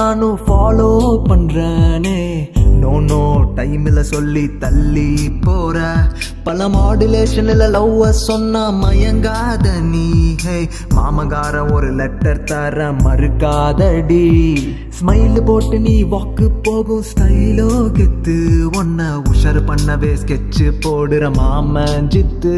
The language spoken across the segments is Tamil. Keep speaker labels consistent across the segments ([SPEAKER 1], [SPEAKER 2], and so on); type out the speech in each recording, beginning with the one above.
[SPEAKER 1] நானும் ஃபாலோ பண்றேனே நோ நோ டைம்ல சொல்லி தள்ளி போற பல மாடுலேஷன்ல லவ் சொன்னா மயங்காத நீ ஹே மாமகார ஒரு லெட்டர் தர மறுக்காதடி ஸ்மைல் போட்டு நீ வாக்கு போகும் ஸ்டைலோ கெத்து உன்னை உஷர் பண்ணவே ஸ்கெட்ச் போடுற மாமன் Jithu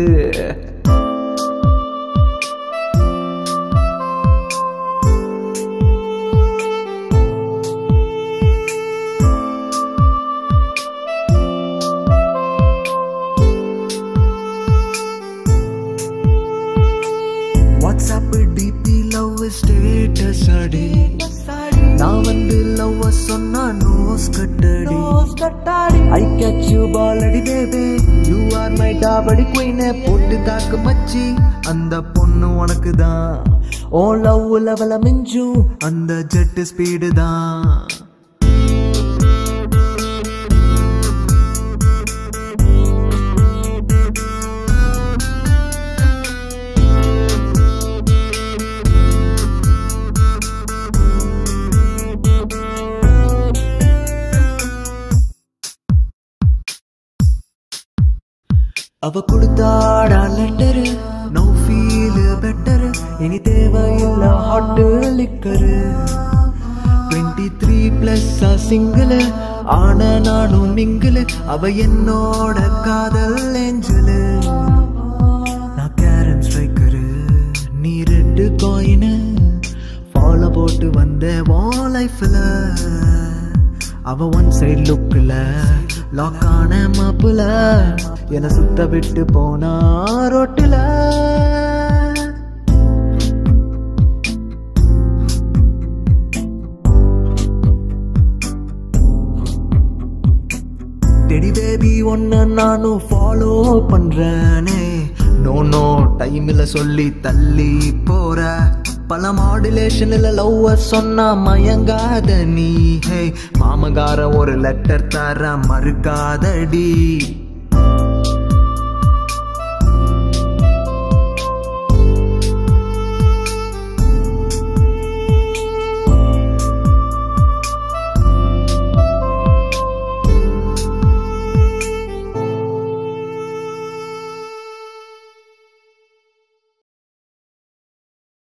[SPEAKER 1] WhatsApp DP love status அடி நான் வந்து லவ் சொன்னா நோஸ் கட்டடி ஐ கேட்ச் யூ பால் அடி பேபி யூ ஆர் மை டாபடி குயினே போட்டு தாக்கு மச்சி அந்த பொண்ணு உனக்கு தான் ஓ லவ் லெவல மிஞ்சும் அந்த ஜெட் ஸ்பீடு தான் அவ கொடுத்தாடா லெட்டரு நோ ஃபீல் பெட்டர் இனி தேவையில்ல hot liquor twenty three plus single ஆன நானும் மிங்கிள் அவ என்னோட காதல் ஏஞ்சலு நான் கேரன் ஸ்ட்ரைக்கரு நீ ரெட்டு காயினு ஃபாலோ போட்டு வந்த வா லைஃப்ல அவ ஒன் சைடு லுக்கில் லாக் ஆன மாப்புல என்னை சுத்த விட்டு போனா ரோட்டுல டெடி பேபி ஒன்ன நானும் ஃபாலோ பண்றேனே நோ நோ டைம்ல சொல்லி தள்ளி போற பல மாடுலேஷன்ல லவ் சொன்னா மயங்காத நீ ஹே மாமகார ஒரு லெட்டர் தர மறுக்காதடி